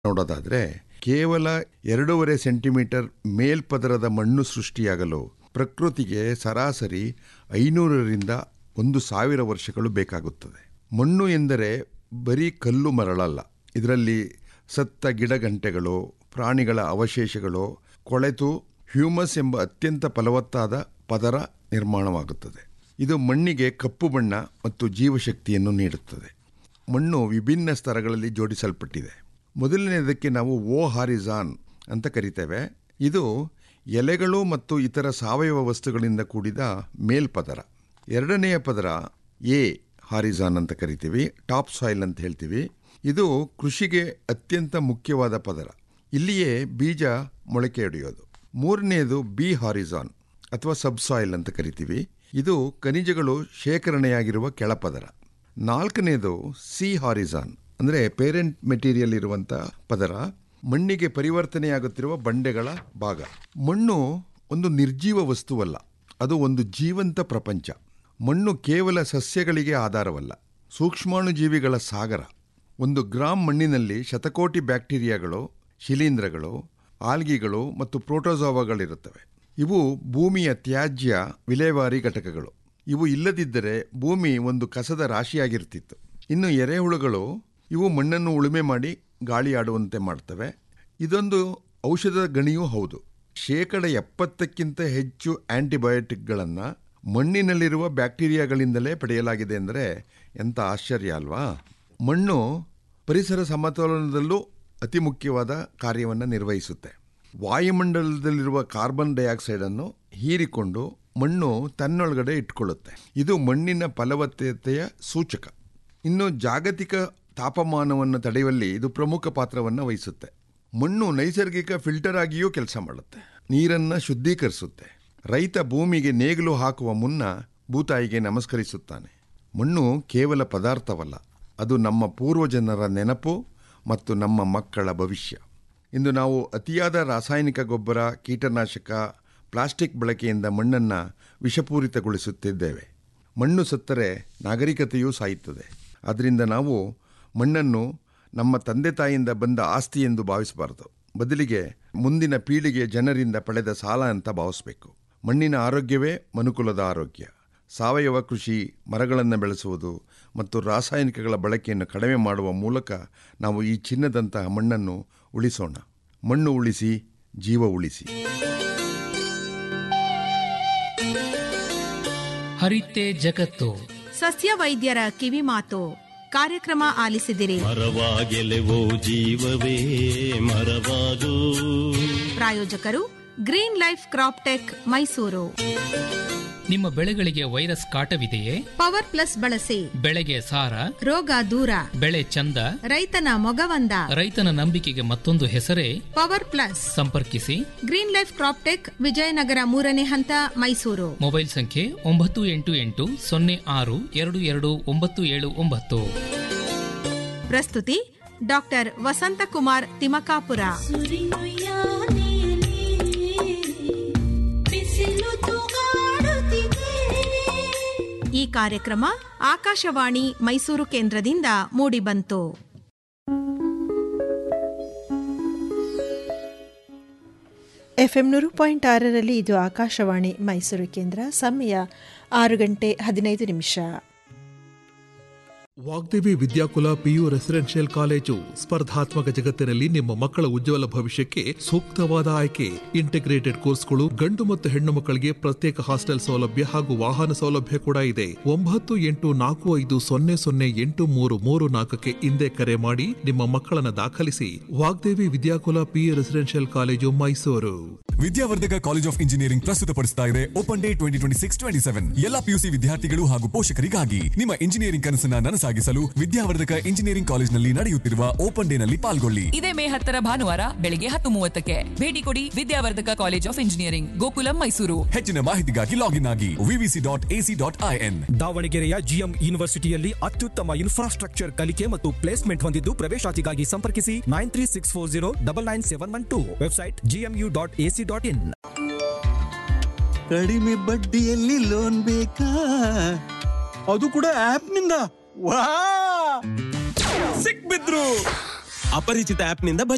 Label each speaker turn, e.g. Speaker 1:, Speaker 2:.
Speaker 1: ನೋಡೋದಾದ್ರೆ ಕೇವಲ ಎರಡೂವರೆ ಸೆಂಟಿಮೀಟರ್ ಮೇಲ್ಪದರದ ಮಣ್ಣು ಸೃಷ್ಟಿಯಾಗಲು ಪ್ರಕೃತಿಗೆ ಸರಾಸರಿ ಐನೂರರಿಂದ ಒಂದು ಸಾವಿರ ವರ್ಷಗಳು ಬೇಕಾಗುತ್ತದೆ ಮಣ್ಣು ಎಂದರೆ ಬರೀ ಕಲ್ಲು ಮರಳಲ್ಲ ಇದರಲ್ಲಿ ಸತ್ತ ಗಿಡಗಂಟೆಗಳು ಪ್ರಾಣಿಗಳ ಅವಶೇಷಗಳು ಕೊಳೆತು ಹ್ಯೂಮಸ್ ಎಂಬ ಅತ್ಯಂತ ಫಲವತ್ತಾದ ಪದರ ನಿರ್ಮಾಣವಾಗುತ್ತದೆ ಇದು ಮಣ್ಣಿಗೆ ಕಪ್ಪು ಬಣ್ಣ ಮತ್ತು ಜೀವಶಕ್ತಿಯನ್ನು ನೀಡುತ್ತದೆ ಮಣ್ಣು ವಿಭಿನ್ನ ಸ್ತರಗಳಲ್ಲಿ ಜೋಡಿಸಲ್ಪಟ್ಟಿದೆ ಮೊದಲನೆಯದಕ್ಕೆ ನಾವು ಓ ಹಾರಿಜಾನ್ ಅಂತ ಕರಿತೇವೆ ಇದು ಎಲೆಗಳು ಮತ್ತು ಇತರ ಸಾವಯವ ವಸ್ತುಗಳಿಂದ ಕೂಡಿದ ಮೇಲ್ಪದರ ಎರಡನೆಯ ಪದರ ಎ ಹಾರಿಜಾನ್ ಅಂತ ಕರಿತೀವಿ ಟಾಪ್ ಸಾಯಿಲ್ ಅಂತ ಹೇಳ್ತೀವಿ ಇದು ಕೃಷಿಗೆ ಅತ್ಯಂತ ಮುಖ್ಯವಾದ ಪದರ ಇಲ್ಲಿಯೇ ಬೀಜ ಮೊಳಕೆ ಹೊಡೆಯೋದು ಮೂರನೆಯದು ಬಿ ಹಾರಿಜಾನ್ ಅಥವಾ ಸಬ್ಸಾಯಿಲ್ ಅಂತ ಕರಿತೀವಿ ಇದು ಖನಿಜಗಳು ಶೇಖರಣೆಯಾಗಿರುವ ಕೆಳಪದರ ನಾಲ್ಕನೇದು ಸಿ ಹಾರಿಜಾನ್ ಅಂದರೆ ಪೇರೆಂಟ್ ಮೆಟೀರಿಯಲ್ ಇರುವಂಥ ಪದರ ಮಣ್ಣಿಗೆ ಪರಿವರ್ತನೆಯಾಗುತ್ತಿರುವ ಬಂಡೆಗಳ ಭಾಗ ಮಣ್ಣು ಒಂದು ನಿರ್ಜೀವ ವಸ್ತುವಲ್ಲ ಅದು ಒಂದು ಜೀವಂತ ಪ್ರಪಂಚ ಮಣ್ಣು ಕೇವಲ ಸಸ್ಯಗಳಿಗೆ ಆಧಾರವಲ್ಲ ಸೂಕ್ಷ್ಮಾಣುಜೀವಿಗಳ ಸಾಗರ ಒಂದು ಗ್ರಾಮ್ ಮಣ್ಣಿನಲ್ಲಿ ಶತಕೋಟಿ ಬ್ಯಾಕ್ಟೀರಿಯಾಗಳು ಶಿಲೀಂಧ್ರಗಳು ಆಲ್ಗಿಗಳು ಮತ್ತು ಪ್ರೋಟೋಜೋವಾಗಳಿರುತ್ತವೆ ಇವು ಭೂಮಿಯ ತ್ಯಾಜ್ಯ ವಿಲೇವಾರಿ ಘಟಕಗಳು ಇವು ಇಲ್ಲದಿದ್ದರೆ ಭೂಮಿ ಒಂದು ಕಸದ ರಾಶಿಯಾಗಿರ್ತಿತ್ತು ಇನ್ನು ಎರೆಹುಳುಗಳು ಇವು ಮಣ್ಣನ್ನು ಉಳುಮೆ ಮಾಡಿ ಗಾಳಿ ಆಡುವಂತೆ ಮಾಡ್ತವೆ ಇದೊಂದು ಔಷಧ ಗಣಿಯೂ ಹೌದು ಶೇಕಡ ಎಪ್ಪತ್ತಕ್ಕಿಂತ ಹೆಚ್ಚು ಆಂಟಿಬಯೋಟಿಕ್ಗಳನ್ನು ಮಣ್ಣಿನಲ್ಲಿರುವ ಬ್ಯಾಕ್ಟೀರಿಯಾಗಳಿಂದಲೇ ಪಡೆಯಲಾಗಿದೆ ಅಂದರೆ ಎಂಥ ಆಶ್ಚರ್ಯ ಅಲ್ವಾ ಮಣ್ಣು ಪರಿಸರ ಸಮತೋಲನದಲ್ಲೂ ಅತಿ ಮುಖ್ಯವಾದ ಕಾರ್ಯವನ್ನು ನಿರ್ವಹಿಸುತ್ತೆ ವಾಯುಮಂಡಲದಲ್ಲಿರುವ ಕಾರ್ಬನ್ ಡೈಆಕ್ಸೈಡನ್ನು ಹೀರಿಕೊಂಡು ಮಣ್ಣು ತನ್ನೊಳಗಡೆ ಇಟ್ಕೊಳ್ಳುತ್ತೆ ಇದು ಮಣ್ಣಿನ ಫಲವತ್ತತೆಯ ಸೂಚಕ ಇನ್ನು ಜಾಗತಿಕ ತಾಪಮಾನವನ್ನು ತಡೆಯುವಲ್ಲಿ ಇದು ಪ್ರಮುಖ ಪಾತ್ರವನ್ನು ವಹಿಸುತ್ತೆ ಮಣ್ಣು ನೈಸರ್ಗಿಕ ಫಿಲ್ಟರ್ ಆಗಿಯೂ ಕೆಲಸ ಮಾಡುತ್ತೆ ನೀರನ್ನು ಶುದ್ಧೀಕರಿಸುತ್ತೆ ರೈತ ಭೂಮಿಗೆ ನೇಗಿಲು ಹಾಕುವ ಮುನ್ನ ಭೂತಾಯಿಗೆ ನಮಸ್ಕರಿಸುತ್ತಾನೆ ಮಣ್ಣು ಕೇವಲ ಪದಾರ್ಥವಲ್ಲ ಅದು ನಮ್ಮ ಪೂರ್ವಜನರ ನೆನಪು ಮತ್ತು ನಮ್ಮ ಮಕ್ಕಳ ಭವಿಷ್ಯ ಇಂದು ನಾವು ಅತಿಯಾದ ರಾಸಾಯನಿಕ ಗೊಬ್ಬರ ಕೀಟನಾಶಕ ಪ್ಲಾಸ್ಟಿಕ್ ಬಳಕೆಯಿಂದ ಮಣ್ಣನ್ನು ವಿಷಪೂರಿತಗೊಳಿಸುತ್ತಿದ್ದೇವೆ ಮಣ್ಣು ಸತ್ತರೆ ನಾಗರಿಕತೆಯೂ ಸಾಯುತ್ತದೆ ಅದರಿಂದ ನಾವು ಮಣ್ಣನ್ನು ನಮ್ಮ ತಂದೆ ತಾಯಿಯಿಂದ ಬಂದ ಆಸ್ತಿ ಎಂದು ಭಾವಿಸಬಾರದು ಬದಲಿಗೆ ಮುಂದಿನ ಪೀಳಿಗೆಯ ಜನರಿಂದ ಪಡೆದ ಸಾಲ ಅಂತ ಭಾವಿಸಬೇಕು ಮಣ್ಣಿನ ಆರೋಗ್ಯವೇ ಮನುಕುಲದ ಆರೋಗ್ಯ ಸಾವಯವ ಕೃಷಿ ಮರಗಳನ್ನು ಬೆಳೆಸುವುದು ಮತ್ತು ರಾಸಾಯನಿಕಗಳ ಬಳಕೆಯನ್ನು ಕಡಿಮೆ ಮಾಡುವ ಮೂಲಕ ನಾವು ಈ ಚಿನ್ನದಂತಹ ಮಣ್ಣನ್ನು ಉಳಿಸೋಣ ಮಣ್ಣು ಉಳಿಸಿ ಜೀವ ಉಳಿಸಿ
Speaker 2: ಹರಿತೆ ಜಗತ್ತು
Speaker 3: ಸಸ್ಯ ವೈದ್ಯರ ಕಿವಿಮಾತು ಕಾರ್ಯಕ್ರಮ ಆಲಿಸಿದಿರಿ
Speaker 4: ಮರವಾಗೆಲೆವೋ ಜೀವವೇ ಮರವಾದು
Speaker 3: ಪ್ರಾಯೋಜಕರು green life crop tech Mysuru
Speaker 2: ನಿಮ್ಮ ಬೆಳೆಗಳಿಗೆ ವೈರಸ್ ಕಾಟವಿದೆಯೇ
Speaker 3: ಪವರ್ ಪ್ಲಸ್ ಬಳಸಿ
Speaker 2: ಬೆಳೆಗೆ ಸಾರ
Speaker 3: ರೋಗ ದೂರ
Speaker 2: ಬೆಳೆ ಚಂದ
Speaker 3: ರೈತನ ಮೊಗವಂದ
Speaker 2: ರೈತನ ನಂಬಿಕೆಗೆ ಮತ್ತೊಂದು ಹೆಸರೇ
Speaker 3: ಪವರ್ ಪ್ಲಸ್
Speaker 2: ಸಂಪರ್ಕಿಸಿ
Speaker 3: green life crop tech Vijayanagara ಮೂರನೇ ಹಂತ ಮೈಸೂರು
Speaker 2: ಮೊಬೈಲ್ ಸಂಖ್ಯೆ ಒಂಬತ್ತು ಎಂಟು ಎಂಟು ಸೊನ್ನೆ ಆರು ಎರಡು ಎರಡು ಒಂಬತ್ತು ಏಳು ಒಂಬತ್ತು
Speaker 3: ಪ್ರಸ್ತುತಿ ಡಾಕ್ಟರ್ ವಸಂತಕುಮಾರ್ ತಿಮಕಾಪುರ
Speaker 5: ಬಿಸಿಲು ತೂಗಾಡುತ್ತಿದೆ
Speaker 3: ಈ ಕಾರ್ಯಕ್ರಮ ಆಕಾಶವಾಣಿ ಮೈಸೂರು ಕೇಂದ್ರದಿಂದ ಮೂಡಿಬಂತು
Speaker 6: ಎಫ್ಎಂ ನೂರು ಪಾಯಿಂಟ್ ಆರರಲ್ಲಿ ಇದು ಆಕಾಶವಾಣಿ ಮೈಸೂರು ಕೇಂದ್ರ ಸಮಯ ಆರು ಗಂಟೆ ಹದಿನೈದು ನಿಮಿಷ
Speaker 7: Vagdevi Vidyakula PU residential college ಸ್ಪರ್ಧಾತ್ಮಕ ಜಗತ್ತಿನಲ್ಲಿ ನಿಮ್ಮ ಮಕ್ಕಳ ಉಜ್ವಲ ಭವಿಷ್ಯಕ್ಕೆ ಸೂಕ್ತವಾದ ಆಯ್ಕೆ ಇಂಟಿಗ್ರೇಟೆಡ್ ಕೋರ್ಸ್ಗಳು ಗಂಡು ಮತ್ತು ಹೆಣ್ಣು ಮಕ್ಕಳಿಗೆ ಪ್ರತ್ಯೇಕ ಹಾಸ್ಟೆಲ್ ಸೌಲಭ್ಯ ಹಾಗೂ ವಾಹನ ಸೌಲಭ್ಯ ಕೂಡ ಇದೆ ಒಂಬತ್ತು ಎಂಟು ನಾಲ್ಕು ಐದು ಸೊನ್ನೆ ಸೊನ್ನೆ ಎಂಟು ಮೂರು ಮೂರು ನಾಲ್ಕಕ್ಕೆ ಹಿಂದೆ ಕರೆ ಮಾಡಿ ನಿಮ್ಮ ಮಕ್ಕಳನ್ನ ದಾಖಲಿಸಿ Vagdevi Vidyakula PU residential college Mysuru
Speaker 8: Vidyavardhaka college of engineering ಪ್ರಸ್ತುತಪಡಿಸ್ತಾ ಇದೆ open day twenty twenty six twenty seven ಎಲ್ಲ ಪಿಯುಸಿ ವಿದ್ಯಾರ್ಥಿಗಳು ಹಾಗೂ ಪೋಷಕರಿಗಾಗಿ ನಿಮ್ಮ ಇಂಜಿನಿಯರಿಂಗ್ ಕನಸನ್ನ ನನಸಾಗಿಸಲು ವಿದ್ಯಾವರ್ಧಕ ಇಂಜಿನಿಯರಿಂಗ್ ಕಾಲೇಜಿನಲ್ಲಿ ನಡೆಯುತ್ತಿರುವ ಓಪನ್ ಡೇ ನಲ್ಲಿ ಪಾಲ್ಗೊಳ್ಳಿ
Speaker 9: ಇದೇ ಮೇ ಹತ್ತರ ಭಾನುವಾರ ಬೆಳಿಗ್ಗೆ ಹತ್ತು ಮೂವತ್ತಕ್ಕೆ ಭೇಟಿ ಕೊಡಿ Vidyavardhaka college of engineering Gokulam Mysuru
Speaker 8: ಹೆಚ್ಚಿನ ಮಾಹಿತಿಗಾಗಿ ಲಾಗಿನ್ ಆಗಿ VVC dot AC dot IN
Speaker 10: ದಾವಣಗೆರೆಯ ಜಿಎಂ ಯೂನಿವರ್ಸಿಟಿಯಲ್ಲಿ ಅತ್ಯುತ್ತಮ ಇನ್ಫ್ರಾಸ್ಟ್ರಕ್ಚರ್ ಕಲಿಕೆ ಮತ್ತು ಪ್ಲೇಸ್ಮೆಂಟ್ ಹೊಂದಿದ್ದು ಪ್ರವೇಶಾತಿಗಾಗಿ ಸಂಪರ್ಕಿಸಿ nine three six four zero double nine seven one two website GMU dot AC dot IN
Speaker 11: ಕಡಿಮೆ ಬಡ್ಡಿಯಲ್ಲಿ ಲೋನ್ ಬೇಕಾ ಅದು ಕೂಡ ಆಪ್ ನಿಂದ ವಾ ಸಿಕ್ಬಿದ್ರು ಅಪರಿಚಿತ ಆಪ್ ನಿಂದ ಬಚ